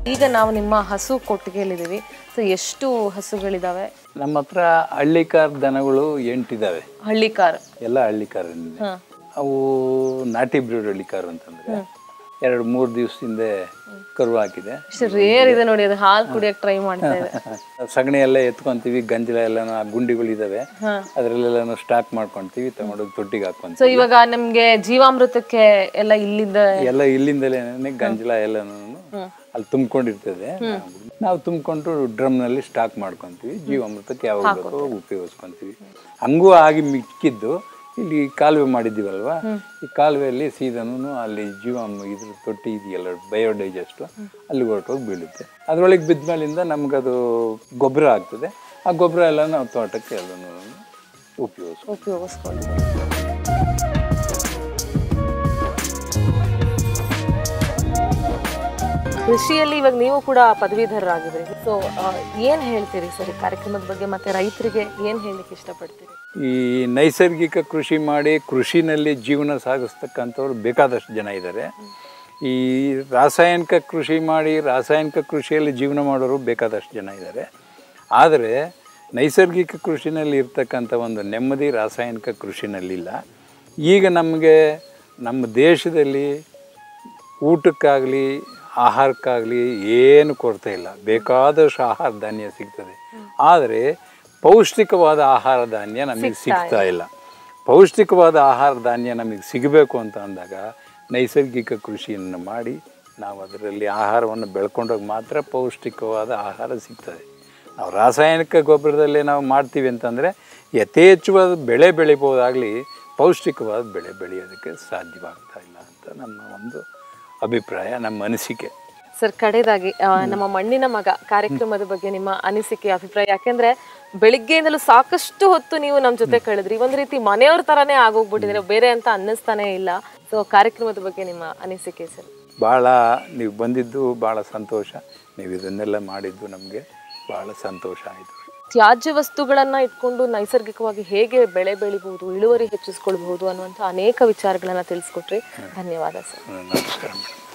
ಈಗ ನಾವು ನಿಮ್ಮ ಹಸು ಕೊಟ್ಟಿಗೆಯಲ್ಲಿದ್ದೀವಿ ಸೊ ಎಷ್ಟು ಹಸುಗಳಿದಾವೆ ನಮ್ಮ ಹತ್ರ ಹಳ್ಳಿಕಾರ್ ದನಗಳು ಎಂಟಿದಾವೆ ಹಳ್ಳಿ ಕಾರ್ ಎಲ್ಲ ಹಳ್ಳಿಕಾರ್ ಅವು ನಾಟಿ ಬ್ರೀಡ್ ಹಳ್ಳಿಕಾರ್ ಅಂತಂದ್ರೆ ಎರಡು ಮೂರು ದಿವಸದಿಂದ ಕರು ಹಾಕಿದೆ ಎಷ್ಟು ರೇರ್ ಇದೆ ನೋಡಿ ಅದು ಹಾಲು ಕುಡಿಯಕ್ ಟ್ರೈ ಮಾಡ್ತಾ ಇದೆ ಸಗಣಿ ಎಲ್ಲ ಎತ್ಕೊಂತೀವಿ ಗಂಜಲ ಎಲ್ಲ ಗುಂಡಿಗಳಿದಾವೆ ಅದ್ರಲ್ಲೆಲ್ಲ ಸ್ಟಾಕ್ ಮಾಡ್ಕೊಂತೀವಿ ತಗೊಂಡೋಗಿ ತೊಟ್ಟಿಗೆ ಹಾಕೊಂತೀವಿ ಸೊ ಇವಾಗ ನಮ್ಗೆ ಜೀವಾಮೃತಕ್ಕೆ ಎಲ್ಲ ಇಲ್ಲಿಂದ ಎಲ್ಲ ಇಲ್ಲಿಂದಲೇ ಗಂಜಲ ಎಲ್ಲನೂ ಅಲ್ಲಿ ತುಂಬಿಕೊಂಡಿರ್ತದೆ ನಾವು ತುಂಬಿಕೊಂಡು ಡ್ರಮ್ನಲ್ಲಿ ಸ್ಟಾಕ್ ಮಾಡ್ಕೊಂತೀವಿ ಜೀವಾಮೃತಕ್ಕೆ ಯಾವಾಗ ಬೇಕೋ ಉಪಯೋಗಿಸ್ಕೊಂತೀವಿ ಹಂಗೂ ಆಗಿ ಮಿಕ್ಕಿದ್ದು ಇಲ್ಲಿ ಕಾಲುವೆ ಮಾಡಿದ್ದೀವಲ್ವಾ ಈ ಕಾಲುವೆಯಲ್ಲಿ ಸೀದನು ಅಲ್ಲಿ ಜೀವ ಇದ್ರ ತೊಟ್ಟಿ ಇದೆಯಲ್ಲ ಬಯೋಡೈಜೆಸ್ಟ್ ಅಲ್ಲಿ ಹೊರಟೋಗಿ ಬೀಳುತ್ತೆ ಅದ್ರೊಳಗೆ ಬಿದ್ದ ಮೇಲಿಂದ ನಮಗದು ಗೊಬ್ಬರ ಆಗ್ತದೆ ಆ ಗೊಬ್ಬರ ಎಲ್ಲ ನಾವು ತೋಟಕ್ಕೆ ಎಲ್ಲನೂ ಉಪಯೋಗಿಸ್ತೀವಿ ಉಪಯೋಗಿಸ್ಕೊಂಡು ಕೃಷಿಯಲ್ಲಿ ಇವಾಗ ನೀವು ಕೂಡ ಪದವೀಧರರಾಗಿದ್ರಿ ಸೊ ಏನ್ ಹೇಳ್ತೀರಿ ಸರ್ ಈ ಕಾರ್ಯಕ್ರಮದ ಬಗ್ಗೆ ಮತ್ತೆ ರೈತರಿಗೆ ಏನ್ ಹೇಳಲಿಕ್ಕೆ ಇಷ್ಟಪಡ್ತೀರಿ ಈ ನೈಸರ್ಗಿಕ ಕೃಷಿ ಮಾಡಿ ಕೃಷಿನಲ್ಲಿ ಜೀವನ ಸಾಗಿಸ್ತಕ್ಕಂಥವ್ರು ಬೇಕಾದಷ್ಟು ಜನ ಇದ್ದಾರೆ ಈ ರಾಸಾಯನಿಕ ಕೃಷಿ ಮಾಡಿ ರಾಸಾಯನಿಕ ಕೃಷಿಯಲ್ಲಿ ಜೀವನ ಮಾಡೋರು ಬೇಕಾದಷ್ಟು ಜನ ಇದ್ದಾರೆ ಆದರೆ ನೈಸರ್ಗಿಕ ಕೃಷಿನಲ್ಲಿ ಇರ್ತಕ್ಕಂಥ ಒಂದು ನೆಮ್ಮದಿ ರಾಸಾಯನಿಕ ಕೃಷಿನಲ್ಲಿಲ್ಲ ಈಗ ನಮಗೆ ನಮ್ಮ ದೇಶದಲ್ಲಿ ಊಟಕ್ಕಾಗಲಿ ಆಹಾರಕ್ಕಾಗಲಿ ಏನು ಕೊರತೆ ಇಲ್ಲ ಬೇಕಾದಷ್ಟು ಆಹಾರ ಧಾನ್ಯ ಸಿಗ್ತದೆ ಆದರೆ ಪೌಷ್ಟಿಕವಾದ ಆಹಾರ ಧಾನ್ಯ ನಮಗೆ ಸಿಗ್ತಾ ಇಲ್ಲ ಪೌಷ್ಟಿಕವಾದ ಆಹಾರ ಧಾನ್ಯ ನಮಗೆ ಸಿಗಬೇಕು ಅಂತ ಅಂದಾಗ ನೈಸರ್ಗಿಕ ಕೃಷಿಯನ್ನು ಮಾಡಿ ನಾವು ಅದರಲ್ಲಿ ಆಹಾರವನ್ನು ಬೆಳ್ಕೊಂಡೋಗಿ ಮಾತ್ರ ಪೌಷ್ಟಿಕವಾದ ಆಹಾರ ಸಿಗ್ತದೆ ನಾವು ರಾಸಾಯನಿಕ ಗೊಬ್ಬರದಲ್ಲೇ ನಾವು ಮಾಡ್ತೀವಿ ಅಂತಂದರೆ ಯಥೇಚ್ಛವಾದ ಬೆಳೆ ಬೆಳಿಬೋದಾಗಲಿ ಪೌಷ್ಟಿಕವಾದ ಬೆಳೆ ಬೆಳೆಯೋದಕ್ಕೆ ಸಾಧ್ಯವಾಗ್ತಾ ಇಲ್ಲ ಅಂತ ನಮ್ಮ ಒಂದು ಅಭಿಪ್ರಾಯ ನಮ್ಮ ಅನಿಸಿಕೆ ಸರ್ ಕಡೆದಾಗಿ ಆ, ನಮ್ಮ ಮಣ್ಣಿನ ಮಗ ಕಾರ್ಯಕ್ರಮದ ಬಗ್ಗೆ ನಿಮ್ಮ ಅನಿಸಿಕೆ ಅಭಿಪ್ರಾಯ ಯಾಕೆಂದ್ರೆ ಬೆಳಿಗ್ಗೆಯಿಂದಲೂ ಸಾಕಷ್ಟು ಹೊತ್ತು ನೀವು ನಮ್ಮ ಜೊತೆ ಕಳೆದ್ರಿ ಒಂದ್ ರೀತಿ ಮನೆಯವ್ರ ತರಾನೇ ಆಗೋಗ್ಬಿಟ್ಟಿದ್ರೆ ಬೇರೆ ಅಂತ ಅನ್ನಿಸ್ತಾನೆ ಇಲ್ಲ ಸೊ ಕಾರ್ಯಕ್ರಮದ ಬಗ್ಗೆ ನಿಮ್ಮ ಅನಿಸಿಕೆ ಸರ್ ಭಾಳ ನೀವು ಬಂದಿದ್ದು ಭಾಳ ಸಂತೋಷ ನೀವು ಇದನ್ನೆಲ್ಲ ಮಾಡಿದ್ದು ನಮಗೆ ಭಾಳ ಸಂತೋಷ ಆಯಿತು ತ್ಯಾಜ್ಯ ವಸ್ತುಗಳನ್ನ ಇಟ್ಕೊಂಡು ನೈಸರ್ಗಿಕವಾಗಿ ಹೇಗೆ ಬೆಳೆ ಬೆಳಿಬಹುದು ಇಳುವರಿ ಹೆಚ್ಚಿಸ್ಕೊಳ್ಬಹುದು ಅನ್ನುವಂಥ ಅನೇಕ ವಿಚಾರಗಳನ್ನ ತಿಳಿಸ್ಕೊಟ್ರಿ ಧನ್ಯವಾದ ಸರ್ ನಮಸ್ಕಾರ ಮೇಡಮ್